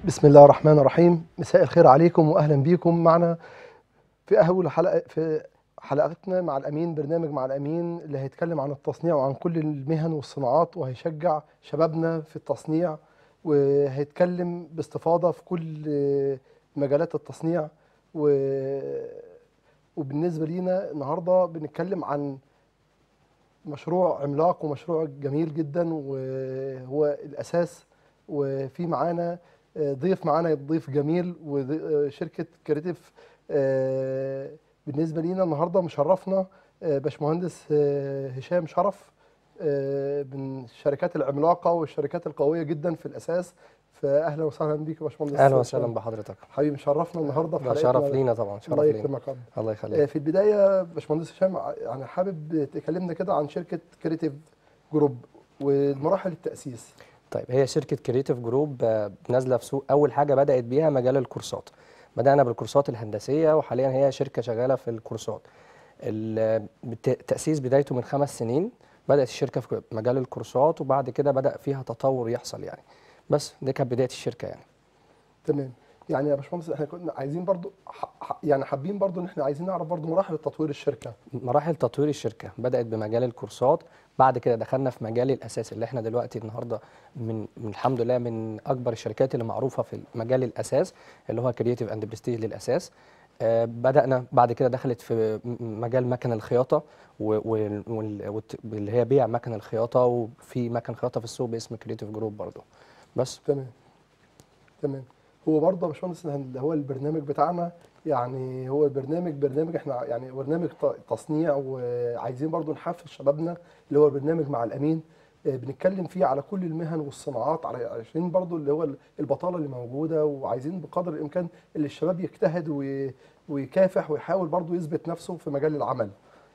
بسم الله الرحمن الرحيم مساء الخير عليكم واهلا بيكم معنا في اول حلقه في حلقتنا مع الامين برنامج مع الامين اللي هيتكلم عن التصنيع وعن كل المهن والصناعات وهيشجع شبابنا في التصنيع وهيتكلم باستفاضه في كل مجالات التصنيع و وبالنسبه لينا النهارده بنتكلم عن مشروع عملاق ومشروع جميل جدا وهو الاساس وفي معانا ضيف معانا ضيف جميل وشركه كريتيف بالنسبه لينا النهارده مشرفنا باشمهندس هشام شرف من الشركات العملاقه والشركات القويه جدا في الاساس فاهلا وسهلا بيك يا باشمهندس اهلا وسهلا بحضرتك حبيبي مشرفنا النهارده ده شرف لينا طبعا شرف الله لينا يكرمك الله يخليك في البدايه باشمهندس هشام يعني حابب تكلمنا كده عن شركه كريتيف جروب ومراحل التاسيس طيب هي شركه كريتيف جروب آه، نازله في سوق اول حاجه بدات بيها مجال الكورسات بدانا بالكورسات الهندسيه وحاليا هي شركه شغاله في الكورسات ال- الت- التاسيس بدايته من خمس سنين بدات الشركه في مجال الكورسات وبعد كده بدا فيها تطور يحصل يعني بس دي كانت بدايه الشركه يعني تمام يعني يا باشمهندس احنا كنا عايزين برضو ح- ح- يعني حابين برضو ان احنا عايزين نعرف برضو مراحل تطوير الشركه مراحل تطوير الشركه بدات بمجال الكورسات بعد كده دخلنا في مجال الاساس اللي احنا دلوقتي النهارده من, من الحمد لله من اكبر الشركات اللي معروفه في مجال الاساس اللي هو كرييتيف اند برستيج للاساس آه بدانا بعد كده دخلت في م- مجال مكن الخياطه و- وال- وال- والت- اللي هي بيع مكن الخياطه وفي مكن خياطه في السوق باسم كرييتيف جروب برضه بس تمام تمام هو برضه يا باشمهندس اللي هو البرنامج بتاعنا يعني هو البرنامج برنامج احنا يعني برنامج ت- تصنيع وعايزين برضه نحفز شبابنا اللي هو البرنامج مع الامين آه، بنتكلم فيه على كل المهن والصناعات على- عشان برضه اللي هو البطاله اللي موجوده وعايزين بقدر الامكان اللي الشباب يجتهد وي- ويكافح ويحاول برضه يثبت نفسه في مجال العمل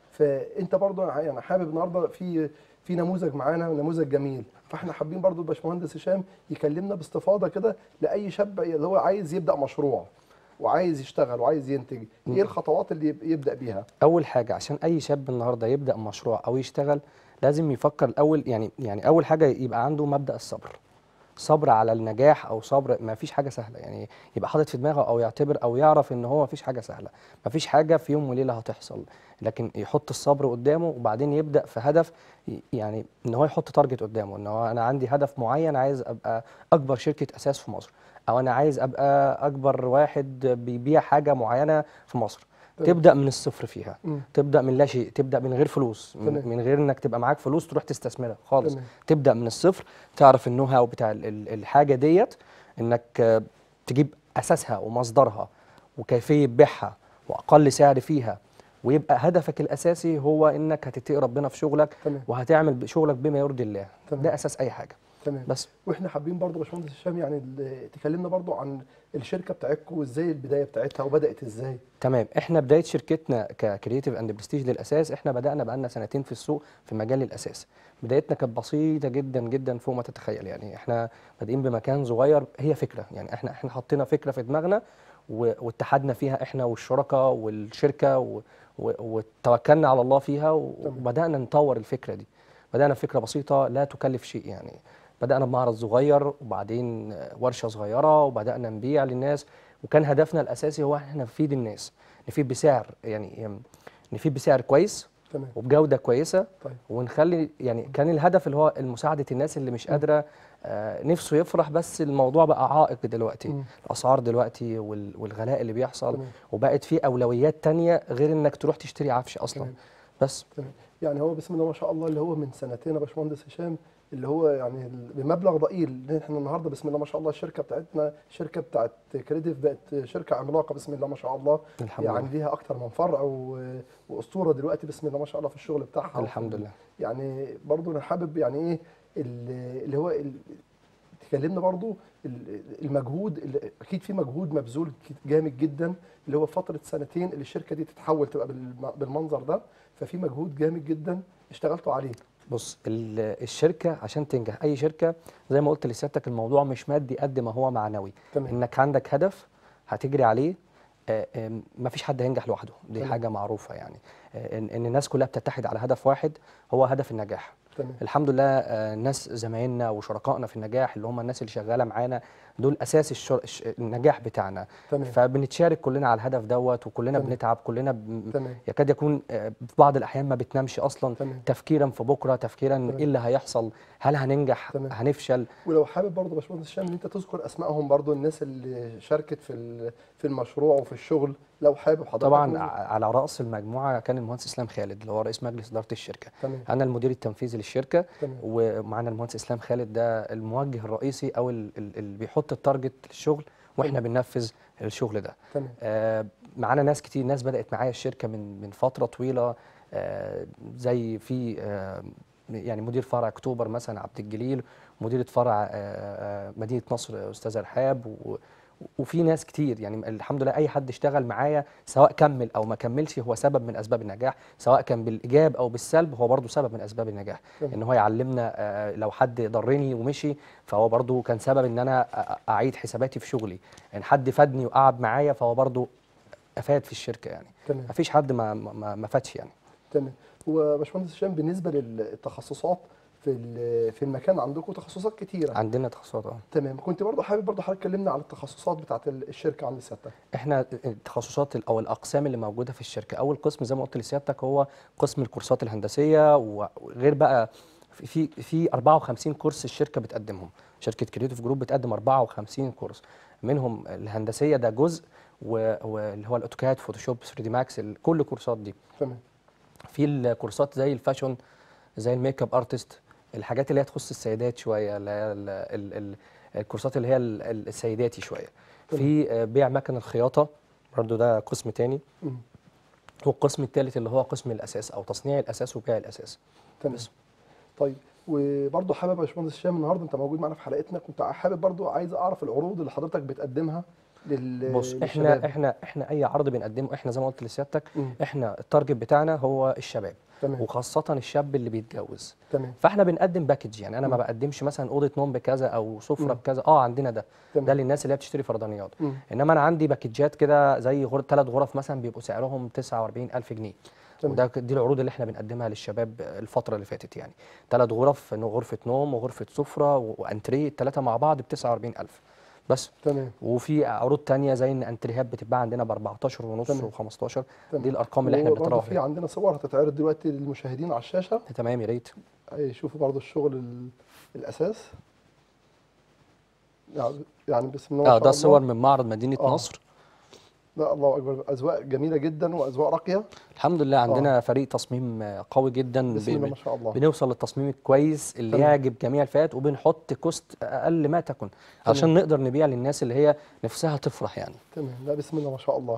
فانت برضه يعني حابب النهارده في في نموذج معانا نموذج جميل فاحنا حابين برضه الباشمهندس هشام يكلمنا باستفاضه كده لاي شاب اللي هو عايز يبدا مشروع وعايز يشتغل وعايز ينتج ايه الخطوات اللي يب- يبدا بيها اول حاجه عشان اي شاب النهارده يبدا مشروع او يشتغل لازم يفكر الاول يعني يعني اول حاجه يبقى عنده مبدا الصبر صبر على النجاح او صبر ما فيش حاجه سهله يعني يبقى حاطط في دماغه او يعتبر او يعرف ان هو ما فيش حاجه سهله ما فيش حاجه في يوم وليله هتحصل لكن يحط الصبر قدامه وبعدين يبدا في هدف ي- يعني ان هو يحط تارجت قدامه ان هو انا عندي هدف معين عايز ابقى اكبر شركه اساس في مصر او انا عايز ابقى اكبر واحد بيبيع حاجه معينه في مصر تمام. تبدا من الصفر فيها مم. تبدا من لا شيء تبدا من غير فلوس من, تمام. من غير انك تبقى معاك فلوس تروح تستثمرها خالص تمام. تبدا من الصفر تعرف النو هاو بتاع ال- ال- الحاجه ديت انك آه، تجيب اساسها ومصدرها وكيفيه بيعها واقل سعر فيها ويبقى هدفك الاساسي هو انك هتتقي ربنا في شغلك تمام وهتعمل ب- شغلك بما يرضي الله تمام. ده اساس اي حاجه تمام بس واحنا حابين برضه يا باشمهندس هشام يعني ال- تكلمنا برضه عن الشركه بتاعتكم وازاي البدايه بتاعتها وبدات ازاي تمام احنا بدايه شركتنا ككرييتيف اند برستيج للاساس احنا بدانا بقالنا سنتين في السوق في مجال الاساس بدايتنا كانت بسيطه جدا جدا فوق ما تتخيل يعني احنا بادئين بمكان صغير هي فكره يعني احنا احنا حطينا فكره في دماغنا و- واتحدنا فيها احنا والشركاء والشركه و- و- وتوكلنا على الله فيها وبدانا نطور الفكره دي بدانا بفكره بسيطه لا تكلف شيء يعني بدانا بمعرض صغير وبعدين ورشه صغيره وبدانا نبيع للناس وكان هدفنا الاساسي هو احنا نفيد الناس نفيد بسعر يعني نفيد بسعر كويس تمام وبجوده كويسه طيب ونخلي يعني كان الهدف اللي هو مساعده الناس اللي مش قادره آه نفسه يفرح بس الموضوع بقى عائق دلوقتي مم. الاسعار دلوقتي وال- والغلاء اللي بيحصل تمام وبقت في اولويات تانية غير انك تروح تشتري عفش اصلا تمام. بس تمام يعني هو بسم الله ما شاء الله اللي هو من سنتين يا باشمهندس هشام اللي هو يعني ال- بمبلغ ضئيل لان احنا النهارده بسم الله ما شاء الله الشركه بتاعتنا الشركه بتاعت كريديف بقت شركه عملاقه بسم الله ما شاء الله الحمد يعني لله ليها اكتر من فرع و- واسطوره دلوقتي بسم الله ما شاء الله في الشغل بتاعها الحمد لله يعني برضو انا حابب يعني ايه ال- اللي هو ال- تكلمنا برضو ال- المجهود اللي اكيد في مجهود مبذول ك- جامد جدا اللي هو فتره سنتين اللي الشركه دي تتحول تبقى بالم- بالمنظر ده ففي مجهود جامد جدا اشتغلتوا عليه بص ال- الشركه عشان تنجح اي شركه زي ما قلت لسيادتك الموضوع مش مادي قد ما هو معنوي تمام انك عندك هدف هتجري عليه ما فيش حد هينجح لوحده دي تمام. حاجه معروفه يعني آه، ان إن الناس كلها بتتحد على هدف واحد هو هدف النجاح تمام الحمد لله آه، ناس زمايلنا وشركائنا في النجاح اللي هم الناس اللي شغاله معانا دول اساس الشر... الش- النجاح بتاعنا تمام فبنتشارك كلنا على الهدف دوت وكلنا تمام. بنتعب كلنا ب... تمام يكاد يكون آه، في بعض الاحيان ما بتنامش اصلا تمام تفكيرا في بكره تفكيرا تمام. ايه اللي هيحصل هل هننجح تمام. هنفشل ولو حابب برضه يا باشمهندس هشام ان انت تذكر اسمائهم برضه الناس اللي شاركت في ال- في المشروع وفي الشغل لو حابب حضرتك طبعا نقول- ع- على راس المجموعه كان المهندس اسلام خالد اللي هو رئيس مجلس اداره الشركه تمام انا المدير التنفيذي للشركه تمام ومعانا المهندس اسلام خالد ده الموجه الرئيسي او ال- ال- اللي بيحط التارجت للشغل واحنا تمام. بننفذ الشغل ده تمام آه، معانا ناس كتير ناس بدات معايا الشركه من من فتره طويله آه، زي في آه، يعني مدير فرع اكتوبر مثلا عبد الجليل مديره فرع آه، آه، مدينه نصر استاذ رحاب و- وفي ناس كتير يعني الحمد لله اي حد اشتغل معايا سواء كمل او ما كملش هو سبب من اسباب النجاح سواء كان بالايجاب او بالسلب هو برضه سبب من اسباب النجاح تمام. ان هو يعلمنا آه، لو حد ضرني ومشي فهو برضه كان سبب ان انا أ- اعيد حساباتي في شغلي ان حد فادني وقعد معايا فهو برضه افاد في الشركه يعني تمام ما فيش حد ما ما, ما فادش يعني تمام هو باشمهندس هشام بالنسبه للتخصصات في ال- في المكان عندكم تخصصات كتيره عندنا تخصصات اه تمام كنت برضه حابب برضه حضرتك تكلمنا على التخصصات بتاعت ال- الشركه عند سيادتك احنا التخصصات ال- او الاقسام اللي موجوده في الشركه اول قسم زي ما قلت لسيادتك هو قسم الكورسات الهندسيه وغير بقى في في في 54 كورس الشركه بتقدمهم شركه كريتيف جروب بتقدم 54 كورس منهم الهندسيه ده جزء و- واللي هو الاوتوكاد فوتوشوب 3 دي ماكس ال- كل الكورسات دي تمام في الكورسات زي الفاشون زي الميك اب ارتست الحاجات اللي هي تخص السيدات شويه اللي هي ال- ال- ال- الكورسات اللي هي ال- ال- السيداتي شويه في آه، بيع مكن الخياطه برضو ده قسم تاني مم. والقسم الثالث اللي هو قسم الاساس او تصنيع الاساس وبيع الاساس تمام بس. طيب وبرضه حابب يا باشمهندس هشام النهارده انت موجود معانا في حلقتنا كنت حابب برضه عايز اعرف العروض اللي حضرتك بتقدمها لل بص احنا للشباب. احنا احنا اي عرض بنقدمه احنا زي ما قلت لسيادتك مم. احنا التارجت بتاعنا هو الشباب تمام وخاصه الشاب اللي بيتجوز تمام فاحنا بنقدم باكج يعني انا ما مم. بقدمش مثلا اوضه نوم بكذا او سفره مم. بكذا اه عندنا ده ده تمام للناس اللي هي بتشتري فردانيات مم. انما انا عندي باكجات كده زي غر... ثلاث غرف مثلا بيبقوا سعرهم 49000 جنيه تمام. وده ك- دي العروض اللي احنا بنقدمها للشباب الفتره اللي فاتت يعني ثلاث غرف إنه غرفه نوم وغرفه سفره و- وانتريه الثلاثه مع بعض ب 49000 بس تمام وفي عروض تانية زي ان انتريهات بتتباع عندنا ب 14 ونص تمام. و15 تمام دي الارقام اللي احنا وبرضه بنتراوح في فيها عندنا صور هتتعرض دلوقتي للمشاهدين على الشاشه تمام يا ريت يشوفوا برضه الشغل ال- الاساس يعني يعني بسم الله ما اه شاء ده الله. صور من معرض مدينه آه. نصر لا الله اكبر اذواق جميله جدا واذواق راقيه الحمد لله عندنا فريق تصميم آه، قوي جدا بسم ب- الله ب- ما شاء الله بنوصل للتصميم الكويس اللي تمام. يعجب جميع الفئات وبنحط كوست اقل ما تكن عشان نقدر نبيع للناس اللي هي نفسها تفرح يعني تمام لا بسم الله ما شاء الله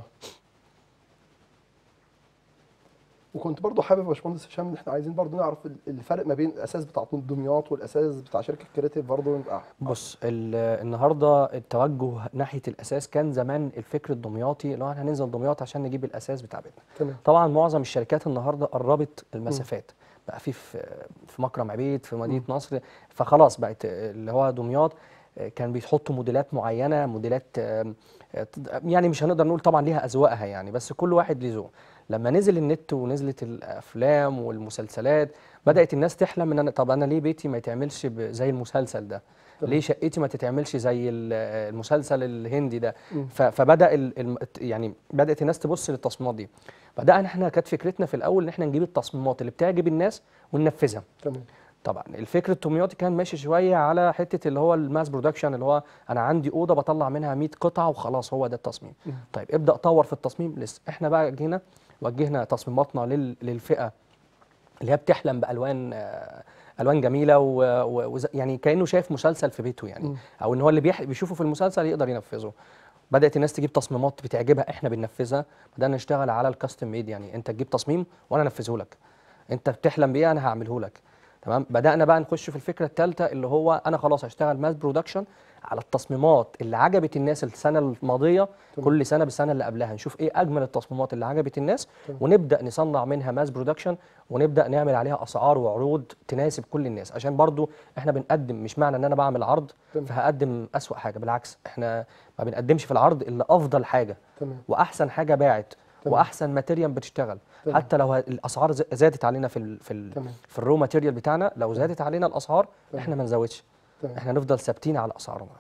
وكنت برضو حابب يا باشمهندس هشام ان احنا عايزين برضو نعرف ال- الفرق ما بين الاساس بتاع دمياط والاساس بتاع شركه كريتيف برضو نبقى بص ال- النهارده التوجه ناحيه الاساس كان زمان الفكر الدمياطي اللي هو احنا هننزل دمياط عشان نجيب الاساس بتاع بيتنا تمام طبعا معظم الشركات النهارده قربت المسافات بقى في في في مكرم عبيد في مدينه نصر فخلاص بقت اللي هو دمياط آه، كان بيحطوا موديلات معينه موديلات آم، آه، يعني مش هنقدر نقول طبعا ليها اذواقها يعني بس كل واحد ليه ذوق لما نزل النت ونزلت الافلام والمسلسلات بدات الناس تحلم ان انا طب انا ليه بيتي ما يتعملش ب- زي المسلسل ده تمام. ليه شقتي ما تتعملش زي ال- المسلسل الهندي ده مم. ف- فبدا ال- الم- يعني بدات الناس تبص للتصميمات دي بدانا احنا كانت فكرتنا في الاول ان احنا نجيب التصميمات اللي بتعجب الناس وننفذها تمام طبعا الفكر التومياتي كان ماشي شويه على حته اللي هو الماس برودكشن اللي هو انا عندي اوضه بطلع منها 100 قطعه وخلاص هو ده التصميم مم. طيب ابدا طور في التصميم لسه احنا بقى جينا وجهنا تصميماتنا لل- للفئه اللي هي بتحلم بالوان آه، الوان جميله و... و... وز- يعني كانه شايف مسلسل في بيته يعني مم. او ان هو اللي بيح... بيشوفه في المسلسل يقدر ينفذه بدات الناس تجيب تصميمات بتعجبها احنا بننفذها بدانا نشتغل على الكاستم ميد يعني انت تجيب تصميم وانا انفذه لك انت بتحلم بيه انا هعمله لك تمام بدانا بقى نخش في الفكره الثالثه اللي هو انا خلاص هشتغل ماس برودكشن على التصميمات اللي عجبت الناس السنه الماضيه تمام. كل سنه بالسنه اللي قبلها نشوف ايه اجمل التصميمات اللي عجبت الناس تمام. ونبدا نصنع منها ماس برودكشن ونبدا نعمل عليها اسعار وعروض تناسب كل الناس عشان برضو احنا بنقدم مش معنى ان انا بعمل عرض تمام. فهقدم اسوأ حاجه بالعكس احنا ما بنقدمش في العرض الا افضل حاجه تمام واحسن حاجه باعت تمام. واحسن ماتيريال بتشتغل تمام. حتى لو ه- الاسعار ز- زادت علينا في ال في ال تمام في الرو ماتيريال بتاعنا لو زادت علينا الاسعار تمام. احنا ما نزودش تمام احنا نفضل ثابتين على اسعارنا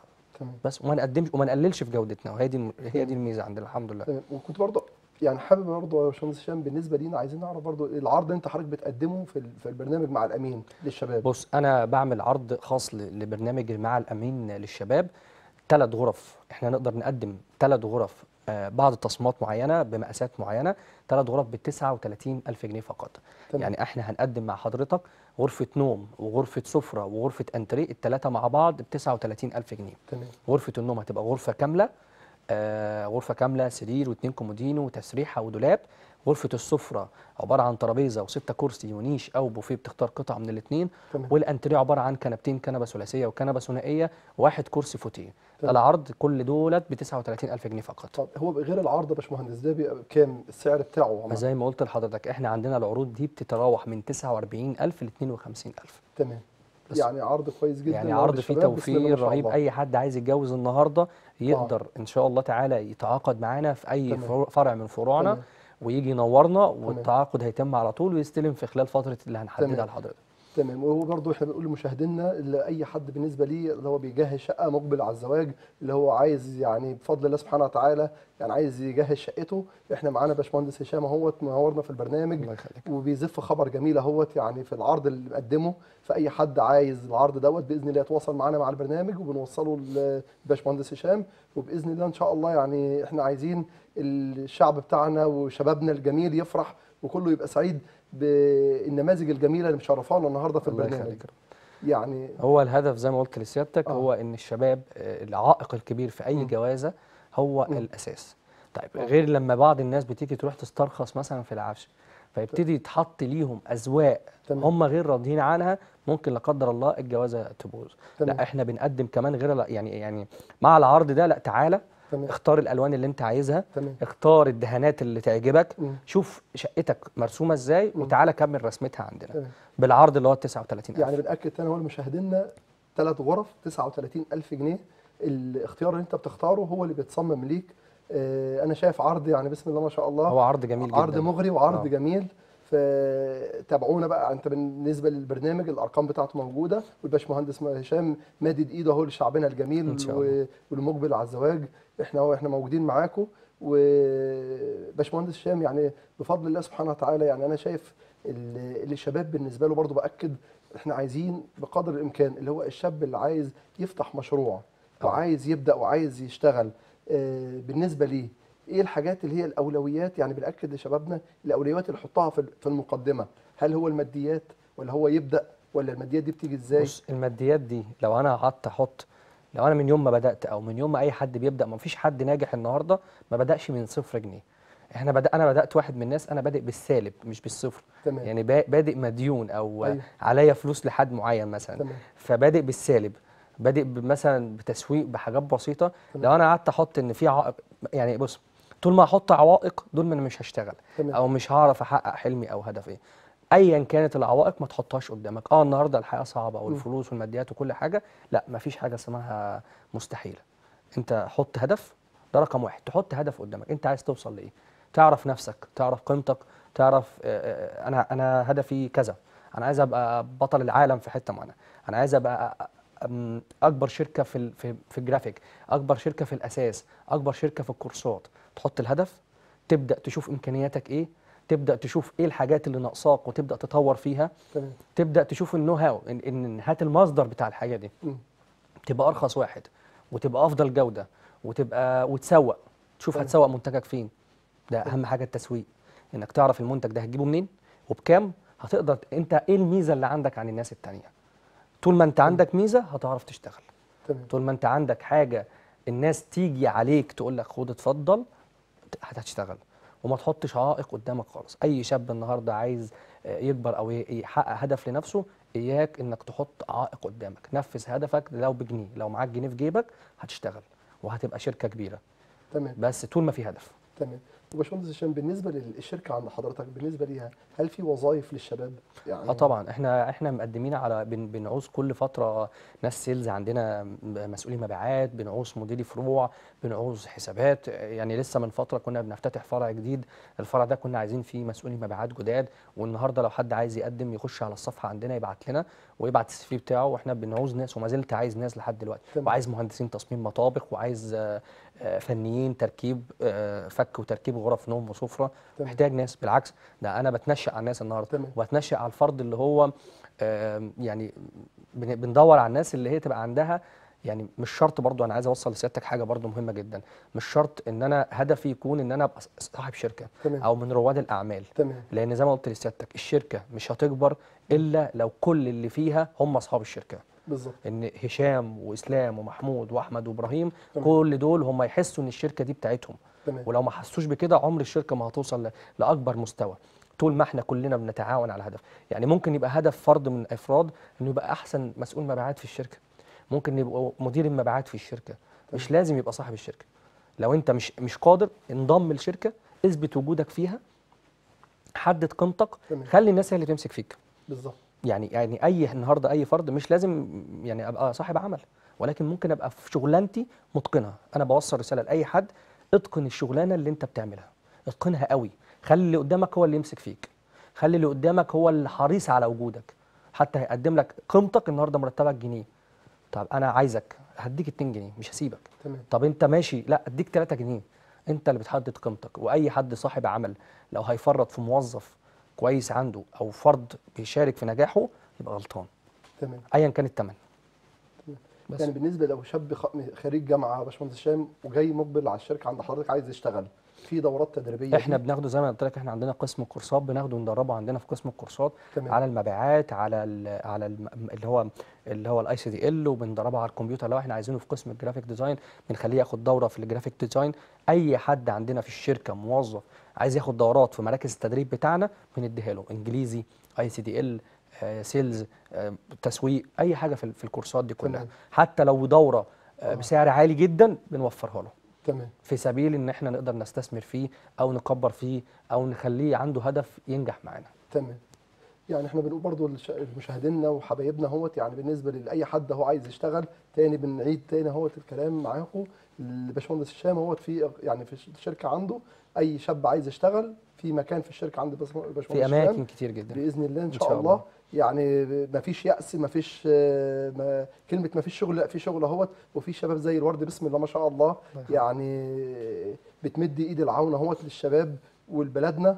تمام بس وما نقدمش وما نقللش في جودتنا وهي دي هي دي الميزه عندنا الحمد لله تمام وكنت برضه يعني حابب برضه يا باشمهندس هشام بالنسبه لينا عايزين نعرف برضه العرض اللي انت حضرتك بتقدمه في ال- في البرنامج مع الامين للشباب بص انا بعمل عرض خاص ل- لبرنامج مع الامين للشباب ثلاث غرف احنا نقدر نقدم ثلاث غرف آه، بعض التصميمات معينه بمقاسات معينه ثلاث غرف ب 39 الف جنيه فقط تمام. يعني احنا هنقدم مع حضرتك غرفه نوم وغرفه سفره وغرفه انتريه الثلاثه مع بعض ب 39 الف جنيه تمام غرفه النوم هتبقى غرفه كامله آه غرفه كامله سرير واثنين كومودينو وتسريحه ودولاب غرفه السفره عباره عن ترابيزه وستة كرسي ونيش او بوفيه بتختار قطعه من الاثنين تمام والانتريه عباره عن كنبتين كنبه ثلاثيه وكنبه ثنائيه واحد كرسي فوتيه ده تمام. العرض كل دولت ب 39000 جنيه فقط طب هو غير العرض يا باشمهندس ده بيبقى بكام السعر بتاعه عمر؟ زي ما قلت لحضرتك احنا عندنا العروض دي بتتراوح من 49000 ل 52000 تمام بس. يعني عرض كويس جدا يعني لعرض عرض فيه الشباب، بسم الله ما توفير شاء رهيب الله. اي حد عايز يتجوز النهارده يقدر ان شاء الله تعالى يتعاقد معانا في اي تمام. فرع- فرع من فروعنا تمام. ويجي ينورنا والتعاقد هيتم على طول ويستلم في خلال فتره اللي هنحددها تمام. لحضرتك تمام وهو برضه احنا بنقول لمشاهدينا اللي اي حد بالنسبه ليه اللي هو بيجهز شقه مقبل على الزواج اللي هو عايز يعني بفضل الله سبحانه وتعالى يعني عايز يجهز شقته احنا معانا باشمهندس هشام اهوت منورنا في البرنامج الله يخليك وبيزف خبر جميل اهوت يعني في العرض اللي مقدمه فاي حد عايز العرض دوت باذن الله يتواصل معانا مع البرنامج وبنوصله لباشمهندس هشام وباذن الله ان شاء الله يعني احنا عايزين الشعب بتاعنا وشبابنا الجميل يفرح وكله يبقى سعيد بالنماذج الجميله اللي مشرفانا النهارده في الله البرنامج يخليك يعني هو الهدف زي ما قلت لسيادتك آه. هو ان الشباب آه، العائق الكبير في اي مم. جوازه هو مم. الاساس طيب آه. غير لما بعض الناس بتيجي تروح تسترخص مثلا في العفش فيبتدي يتحط ليهم اذواق تمام. هم غير راضيين عنها ممكن لا قدر الله الجوازه تبوظ تمام. لا احنا بنقدم كمان غير يعني يعني مع العرض ده لا تعالى تمام اختار الالوان اللي انت عايزها تمام اختار الدهانات اللي تعجبك مم. شوف شقتك مرسومه ازاي مم. وتعالى كمل رسمتها عندنا تمام بالعرض اللي هو 39000 يعني بنأكد تاني هو لمشاهدينا ثلاث غرف 39000 جنيه الاختيار اللي انت بتختاره هو اللي بيتصمم ليك آه، انا شايف عرض يعني بسم الله ما شاء الله هو عرض جميل جدا عرض مغري وعرض آه. جميل فتابعونا بقى انت بالنسبه للبرنامج الارقام بتاعته موجوده والباشمهندس هشام مادد ايده اهو لشعبنا الجميل إن شاء الله. و- والمقبل على الزواج احنا اهو احنا موجودين معاكم وباشمهندس هشام يعني بفضل الله سبحانه وتعالى يعني انا شايف ال- اللي الشباب بالنسبه له برضو باكد احنا عايزين بقدر الامكان اللي هو الشاب اللي عايز يفتح مشروع آه. وعايز يبدا وعايز يشتغل آه، بالنسبه ليه ايه الحاجات اللي هي الاولويات يعني بناكد لشبابنا الاولويات اللي نحطها في في المقدمه هل هو الماديات ولا هو يبدا ولا الماديات دي بتيجي ازاي بص الماديات دي لو انا قعدت احط لو انا من يوم ما بدات او من يوم ما اي حد بيبدا ما فيش حد ناجح النهارده ما بداش من صفر جنيه احنا بدأ انا بدات واحد من الناس انا بادئ بالسالب مش بالصفر تمام يعني با- بادئ مديون او أيوة. عليا فلوس لحد معين مثلا تمام فبادئ بالسالب بادئ ب- مثلا بتسويق بحاجات بسيطه تمام. لو انا قعدت احط ان في عائق يعني بص طول ما احط عوائق دول ما انا مش هشتغل تمام او مش هعرف احقق حلمي او هدفي ايا كانت العوائق ما تحطهاش قدامك اه النهارده الحياه صعبه والفلوس والماديات وكل حاجه لا ما فيش حاجه اسمها مستحيله انت حط هدف ده رقم واحد تحط هدف قدامك انت عايز توصل لايه تعرف نفسك تعرف قيمتك تعرف آه، آه، انا انا هدفي كذا انا عايز ابقى بطل العالم في حته معينه انا عايز ابقى أم، اكبر شركه في ال- في في الجرافيك اكبر شركه في الاساس اكبر شركه في الكورسات تحط الهدف تبدا تشوف امكانياتك ايه تبدا تشوف ايه الحاجات اللي ناقصاك وتبدا تطور فيها تمام تبدا تشوف النو هاو ان, إن هات المصدر بتاع الحاجه دي مم. تبقى ارخص واحد وتبقى افضل جوده وتبقى وتسوق تشوف تمام. هتسوق منتجك فين ده اهم حاجه التسويق انك تعرف المنتج ده هتجيبه منين وبكام هتقدر انت ايه الميزه اللي عندك عن الناس التانية طول ما انت عندك ميزه هتعرف تشتغل تمام طول ما انت عندك حاجه الناس تيجي عليك تقول لك خد اتفضل ت- هتشتغل وما تحطش عائق قدامك خالص اي شاب النهارده عايز آه، يكبر او ي- يحقق هدف لنفسه اياك انك تحط عائق قدامك نفذ هدفك لو بجنيه لو معاك جنيه في جيبك هتشتغل وهتبقى شركه كبيره تمام بس طول ما في هدف تمام وباشمهندس هشام بالنسبه للشركه عند حضرتك بالنسبه ليها هل في وظائف للشباب يعني اه طبعا احنا احنا مقدمين على بن بنعوز كل فتره ناس سيلز عندنا م- مسؤولي مبيعات بنعوز مديري فروع بنعوز حسابات يعني لسه من فتره كنا بنفتتح فرع جديد الفرع ده كنا عايزين فيه مسؤولي مبيعات جداد والنهارده لو حد عايز يقدم يخش على الصفحه عندنا يبعت لنا ويبعت السي في بتاعه واحنا بنعوز ناس وما زلت عايز ناس لحد دلوقتي تمام. وعايز مهندسين تصميم مطابخ وعايز آه، آه، فنيين تركيب آه، فك وتركيب غرف نوم وسفره تمام. محتاج ناس بالعكس ده انا بتنشأ على الناس النهارده تمام. وبتنشأ على الفرد اللي هو آم، يعني بن- بندور على الناس اللي هي تبقى عندها يعني مش شرط برضو انا عايز اوصل لسيادتك حاجه برضو مهمه جدا مش شرط ان انا هدفي يكون ان انا ابقى صاحب شركه تمام. او من رواد الاعمال تمام لان زي ما قلت لسيادتك الشركه مش هتكبر الا لو كل اللي فيها هم اصحاب الشركه بالظبط ان هشام واسلام ومحمود واحمد وابراهيم تمام. كل دول هم يحسوا ان الشركه دي بتاعتهم تمام ولو ما حسوش بكده عمر الشركه ما هتوصل ل- لاكبر مستوى طول ما احنا كلنا بنتعاون على هدف يعني ممكن يبقى هدف فرد من الافراد انه يبقى احسن مسؤول مبيعات في الشركه ممكن يبقى مدير المبيعات في الشركه مش لازم يبقى صاحب الشركه لو انت مش مش قادر انضم للشركه اثبت وجودك فيها حدد قيمتك تمام. خلي الناس هي اللي تمسك فيك بالظبط يعني يعني اي النهارده اي فرد مش لازم يعني ابقى صاحب عمل ولكن ممكن ابقى في شغلانتي متقنها انا بوصل رساله لاي حد اتقن الشغلانه اللي انت بتعملها اتقنها قوي خلي اللي قدامك هو اللي يمسك فيك خلي اللي قدامك هو اللي حريص على وجودك حتى هيقدم لك قيمتك النهارده مرتبك جنيه طب انا عايزك هديك 2 جنيه مش هسيبك تمام طب انت ماشي لا اديك 3 جنيه انت اللي بتحدد قيمتك واي حد صاحب عمل لو هيفرط في موظف كويس عنده او فرد بيشارك في نجاحه يبقى غلطان تمام ايا كان الثمن بس يعني بالنسبه لو شاب خ- خريج جامعه يا باشمهندس هشام وجاي مقبل على الشركه عند حضرتك عايز يشتغل في دورات تدريبيه احنا فيه؟ بناخده زي ما قلت لك احنا عندنا قسم كورسات بناخده وندربه عندنا في قسم الكورسات تمام. على المبيعات على ال على الم- اللي هو اللي هو الاي سي دي ال وبندربه على الكمبيوتر لو احنا عايزينه في قسم الجرافيك ديزاين بنخليه ياخد دوره في الجرافيك ديزاين اي حد عندنا في الشركه موظف عايز ياخد دورات في مراكز التدريب بتاعنا بنديها له انجليزي اي سي دي ال سيلز آه، تسويق اي حاجه في ال- في الكورسات دي كلها تمام. حتى لو دوره آه، آه. بسعر عالي جدا بنوفرها له تمام في سبيل ان احنا نقدر نستثمر فيه او نكبر فيه او نخليه عنده هدف ينجح معانا تمام يعني احنا بنقول برضو للش- لمشاهدينا وحبايبنا اهوت يعني بالنسبه لاي حد هو عايز يشتغل تاني بنعيد تاني اهوت الكلام معاكم الباشمهندس هشام اهوت في يعني في الشركه عنده اي شاب عايز يشتغل في مكان في الشركه عند الباش- الباشمهندس في هشام اماكن كتير جدا باذن الله ان إن شاء, شاء الله. الله. يعني ما فيش يأس ما فيش آه، ما كلمة ما فيش شغل لا في شغل اهوت وفي شباب زي الورد بسم الله ما شاء الله يعني بتمد ايد العون اهوت للشباب ولبلدنا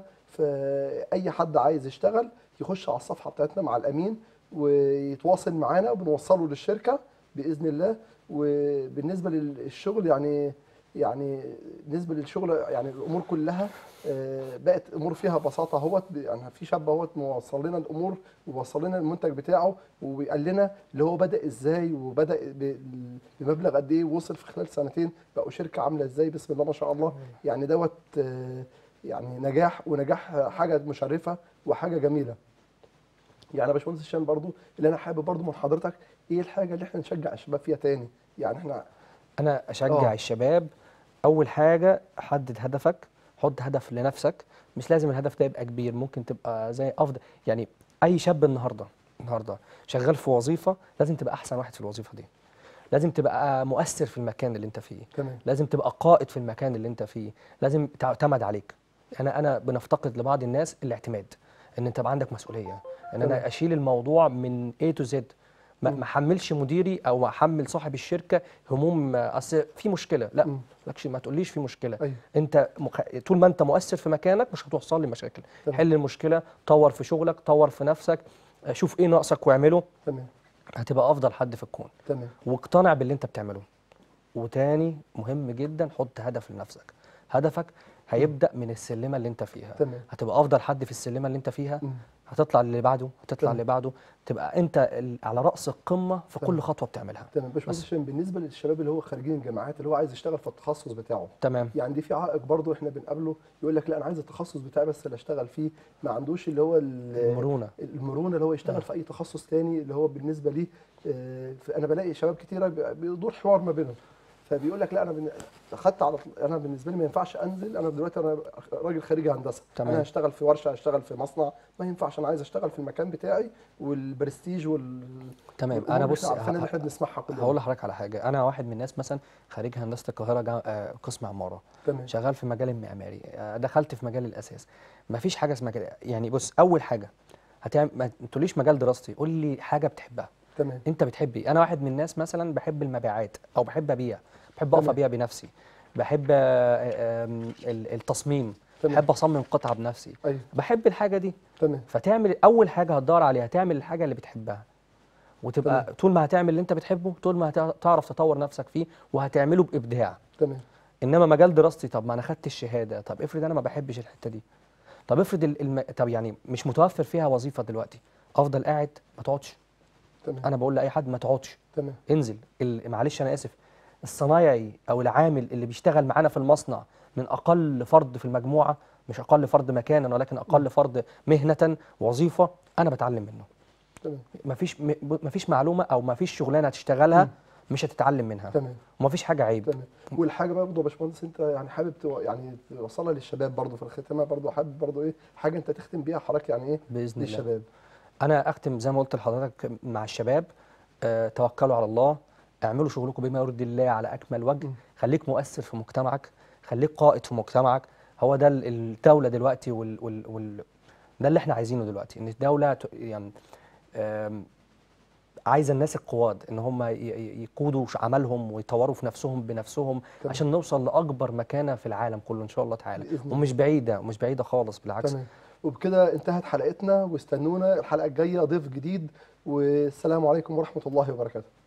فأي حد عايز يشتغل يخش على الصفحة بتاعتنا مع الأمين ويتواصل معانا وبنوصله للشركة بإذن الله وبالنسبة للشغل يعني يعني بالنسبة للشغل يعني الأمور كلها آه، بقت امور فيها بساطه اهوت ب- يعني في شاب اهوت موصل لنا الامور ووصل لنا المنتج بتاعه وقال لنا اللي هو بدا ازاي وبدا ب- بمبلغ قد ايه ووصل في خلال سنتين بقوا شركه عامله ازاي بسم الله ما شاء الله يعني دوت آه، يعني نجاح ونجاح حاجه مشرفه وحاجه جميله يعني يا باشمهندس هشام برضو اللي انا حابب برضو من حضرتك ايه الحاجه اللي احنا نشجع الشباب فيها تاني يعني احنا انا اشجع آه. الشباب اول حاجه حدد هدفك حط هدف لنفسك مش لازم الهدف ده يبقى كبير ممكن تبقى زي افضل يعني اي شاب النهارده النهارده شغال في وظيفه لازم تبقى احسن واحد في الوظيفه دي لازم تبقى مؤثر في المكان اللي انت فيه تمام لازم تبقى قائد في المكان اللي انت فيه لازم تعتمد عليك انا انا بنفتقد لبعض الناس الاعتماد ان انت يبقى عندك مسؤوليه ان تمام. انا اشيل الموضوع من A to Z ما مم. ما احملش مديري او احمل صاحب الشركه هموم آه، اصل في مشكله لا مم. لكش ما تقوليش في مشكله ايوه انت مخ... طول ما انت مؤثر في مكانك مش هتوصل لي مشاكل تمام. حل المشكله طور في شغلك طور في نفسك آه، شوف ايه ناقصك واعمله تمام هتبقى افضل حد في الكون تمام واقتنع باللي انت بتعمله وتاني مهم جدا حط هدف لنفسك هدفك هيبدا من السلمه اللي انت فيها تمام هتبقى افضل حد في السلمه اللي انت فيها مم. هتطلع اللي بعده هتطلع تمام. اللي بعده تبقى انت ال- على راس القمه في تمام. كل خطوه بتعملها تمام باشمهندس بس. هشام بالنسبه للشباب اللي هو خارجين الجامعات اللي هو عايز يشتغل في التخصص بتاعه تمام يعني دي في عائق برضه احنا بنقابله يقول لك لا انا عايز التخصص بتاعي بس اللي اشتغل فيه ما عندوش اللي هو ال- المرونه المرونه اللي هو يشتغل آه. في اي تخصص تاني اللي هو بالنسبه لي آه، ف- انا بلاقي شباب كتيره بي- بيدور حوار ما بينهم فبيقول لك لا انا بن... خدت على طول- انا بالنسبه لي ما ينفعش انزل انا دلوقتي انا راجل خريج هندسه تمام. انا هشتغل في ورشه هشتغل في مصنع ما ينفعش انا عايز اشتغل في المكان بتاعي والبرستيج وال تمام والأمور انا اللي بص احنا عارفينها اللي ه- احنا بنسمعها كلنا هقول لحضرتك على حاجه انا واحد من الناس مثلا خريج هندسه القاهره جا... آه، قسم عماره تمام شغال في مجال المعماري آه، دخلت في مجال الاساس مفيش حاجه اسمها كده يعني بص اول حاجه هتعمل ما تقوليش مجال دراستي قول لي حاجه بتحبها تمام انت بتحب ايه انا واحد من الناس مثلا بحب المبيعات او بحب ابيع بحب اقف تمام. ابيع بنفسي بحب آه، آم، ال- التصميم تمام. بحب اصمم قطعه بنفسي ايوه بحب الحاجه دي تمام فتعمل اول حاجه هتدور عليها تعمل الحاجه اللي بتحبها وتبقى تمام. طول ما هتعمل اللي انت بتحبه طول ما هتعرف تطور نفسك فيه وهتعمله بابداع تمام انما مجال دراستي طب ما انا خدت الشهاده طب افرض انا ما بحبش الحته دي طب افرض ال- الم... طب يعني مش متوفر فيها وظيفه دلوقتي افضل قاعد ما تقعدش تمام انا بقول لاي حد ما تقعدش تمام انزل ال... معلش انا اسف الصنايعي او العامل اللي بيشتغل معانا في المصنع من اقل فرد في المجموعه مش اقل فرد مكانا ولكن اقل فرد مهنه وظيفه انا بتعلم منه تمام مفيش م... مفيش معلومه او مفيش شغلانه هتشتغلها مم. مش هتتعلم منها تمام ومفيش حاجه عيب تمام والحاجه بقى برضه يا باشمهندس انت يعني حابب تو... يعني توصلها للشباب برضه في الختامه برضه حابب برضه ايه حاجه انت تختم بيها حضرتك يعني ايه باذن الله للشباب انا اختم زي ما قلت لحضرتك مع الشباب آه، توكلوا على الله اعملوا شغلكم بما يرضي الله على اكمل وجه م. خليك مؤثر في مجتمعك خليك قائد في مجتمعك هو ده ال- الدوله دلوقتي وال, وال, وال ده اللي احنا عايزينه دلوقتي ان الدوله ت- يعني آم، عايزه الناس القواد ان هم ي- ي- يقودوا ش- عملهم ويطوروا في نفسهم بنفسهم تمام. عشان نوصل لاكبر مكانه في العالم كله ان شاء الله تعالى بإذن الله. ومش بعيده ومش بعيده خالص بالعكس تمام وبكده انتهت حلقتنا واستنونا الحلقه الجايه ضيف جديد والسلام عليكم ورحمه الله وبركاته